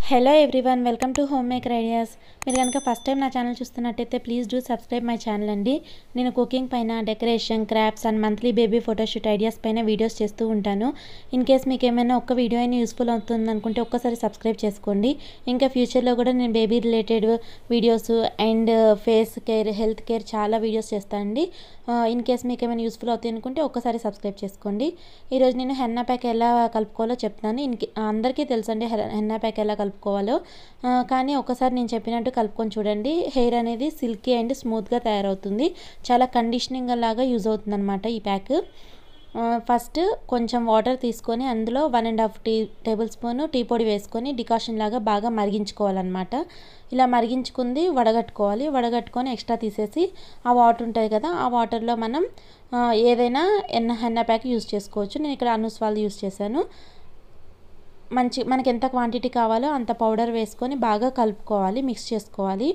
hello everyone welcome to home maker ideas మీరు కనుక first time నా ఛానల్ చూస్తున్నట్టయితే please do subscribe my channel అండి నేను కుకింగ్ పైన decoration crafts and monthly baby photoshoot ideas పైన వీడియోస్ చేస్తూ ఉంటాను ఇన్ కేస్ మీకు ఏమైనా ఒక్క వీడియో అయినా యూస్ఫుల్ అవుతుంది అనుకుంటే ఒక్కసారి సబ్స్క్రైబ్ చేసుకోండి ఇంకా ఫ్యూచర్లో కూడా నేను baby related videos and face care health care చాలా వీడియోస్ చేస్తానండి ఇన్ కేస్ మీకు ఏమైనా యూస్ఫుల్ అవుతాయి అనుకుంటే ఒక్కసారి సబ్స్క్రైబ్ చేసుకోండి ఈరోజు నేను హెన్నా ప్యాక్ ఎలా కలుపుకోవాలో చెప్తాను ఇన్ అందరికీ తెలుసండి హెన్నా ప్యాక్ ఎలా కలుపుకోవాలో ఆ, కానీ ఒకసారి నేను చెప్పినట్టు కలుపుకొని చూడండి హెయిర్ అనేది సిల్కీ అండ్ స్మూత్గా తయారవుతుంది చాలా కండిషనింగ్ లాగా యూజ్ అవుతుంది అనమాట ఈ ప్యాక్ ఫస్ట్ కొంచెం వాటర్ తీసుకొని అందులో one and half tea tablespoon tea పొడి వేసుకొని డికాషన్ లాగా బాగా మరిగించుకోవాలన్నమాట ఇలా మరిగించుకుంది వడగట్టుకోవాలి వడగట్టుకొని ఎక్స్ట్రా తీసేసి ఆ వాటర్ ఉంటుంది కదా ఆ వాటర్లో మనం ఆ, ఏదైనా ఎన్న హెన్న ప్యాక్ యూజ్ చేసుకోవచ్చు నేను ఇక్కడ అనుస్వాల్ యూజ్ చేశాను మంచి మనకి ఎంత క్వాంటిటీ కావాలో అంత పౌడర్ వేసుకొని బాగా కలుపుకోవాలి మిక్స్ చేసుకోవాలి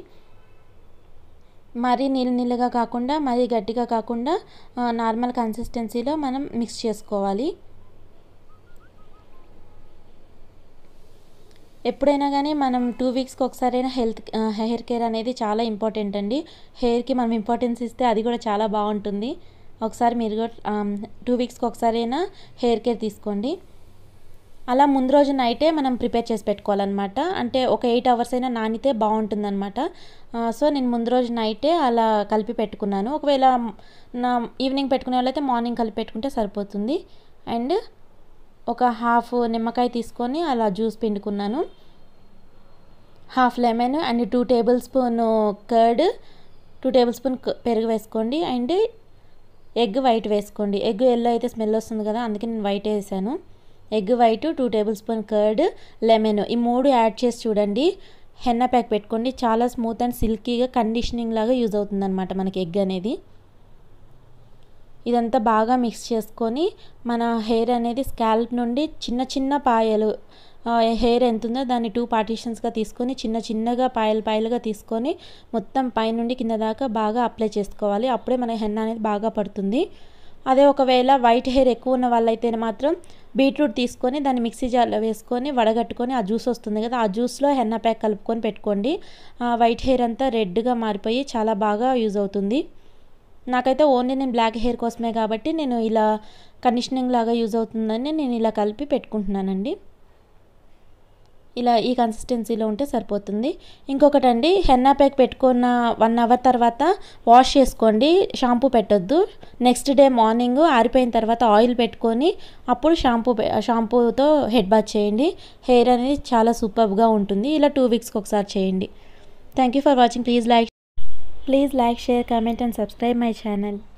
మరీ నీళ్ళు నీళ్ళగా కాకుండా మరీ గట్టిగా కాకుండా ఆ, నార్మల్ కన్సిస్టెన్సీలో మనం మిక్స్ చేసుకోవాలి ఎప్పుడైనా కానీ మనం టూ వీక్స్కి ఒకసారైనా హెల్త్ హెయిర్ కేర్ అనేది చాలా ఇంపార్టెంట్ అండి హెయిర్కి మనం ఇంపార్టెన్స్ ఇస్తే అది కూడా చాలా బాగుంటుంది ఒకసారి మీరు కూడా టూ వీక్స్కి ఒకసారైనా హెయిర్ కేర్ తీసుకోండి అలా ముందు రోజు నైటే మనం ప్రిపేర్ చేసి పెట్టుకోవాలన్నమాట అంటే ఒక ఎయిట్ అవర్స్ అయినా నానితే బాగుంటుందన్నమాట సో నేను ముందు రోజు నైటే అలా కలిపి పెట్టుకున్నాను ఒకవేళ నా ఈవినింగ్ పెట్టుకునే వాళ్ళైతే మార్నింగ్ కలిపి పెట్టుకుంటే సరిపోతుంది అండ్ ఒక హాఫ్ నిమ్మకాయ తీసుకొని అలా జ్యూస్ పిండుకున్నాను half lemon and two tablespoon curd two tablespoon పెరుగు వేసుకోండి అండ్ ఎగ్ వైట్ వేసుకోండి ఎగ్ ఎల్లో అయితే స్మెల్ వస్తుంది కదా అందుకే నేను వైట్ వేసాను egg white two tablespoon curd lemon ఈ మూడు యాడ్ చేసి చూడండి హెన్న ప్యాక్ పెట్టుకోండి చాలా స్మూత్ అండ్ సిల్కీగా కండిషనింగ్ లాగా యూజ్ అవుతుంది అనమాట మనకి ఎగ్ అనేది ఇదంతా బాగా మిక్స్ చేసుకొని మన హెయిర్ అనేది స్కాల్ప్ నుండి చిన్న చిన్న పాయలు హెయిర్ ఎంత ఉందో దాన్ని టూ పార్టీషన్స్గా తీసుకొని చిన్న చిన్నగా పాయలు పాయలుగా తీసుకొని మొత్తం పైనుండి కింద దాకా బాగా అప్లై చేసుకోవాలి అప్పుడే మన హెన్న అనేది బాగా పడుతుంది అదే ఒకవేళ వైట్ హెయిర్ ఎక్కువ ఉన్న వాళ్ళైతే మాత్రం బీట్రూట్ తీసుకొని దాన్ని మిక్సీ జార్లో వేసుకొని వడగట్టుకొని ఆ జ్యూస్ వస్తుంది కదా ఆ జ్యూస్లో హెన్న ప్యాక్ కలుపుకొని పెట్టుకోండి ఆ వైట్ హెయిర్ అంతా రెడ్గా మారిపోయి చాలా బాగా యూజ్ అవుతుంది నాకైతే ఓన్లీ నేను బ్లాక్ హెయిర్ కోసమే కాబట్టి నేను ఇలా కండిషనింగ్ లాగా యూజ్ అవుతుందని నేను ఇలా కలిపి పెట్టుకుంటున్నానండి ఇలా ఈ కన్సిస్టెన్సీలో ఉంటే సరిపోతుంది ఇంకొకటి అండి హెన్నా ప్యాక్ పెట్టుకున్న వన్ అవర్ తర్వాత వాష్ చేసుకోండి షాంపూ పెట్టొద్దు నెక్స్ట్ డే మార్నింగ్ ఆరిపోయిన తర్వాత ఆయిల్ పెట్టుకొని అప్పుడు షాంపూ షాంపూతో హెడ్ బాత్ చేయండి హెయిర్ అనేది చాలా సూపర్గా ఉంటుంది ఇలా టూ వీక్స్కి ఒకసారి చేయండి thank you for watching please like please like share comment and subscribe my channel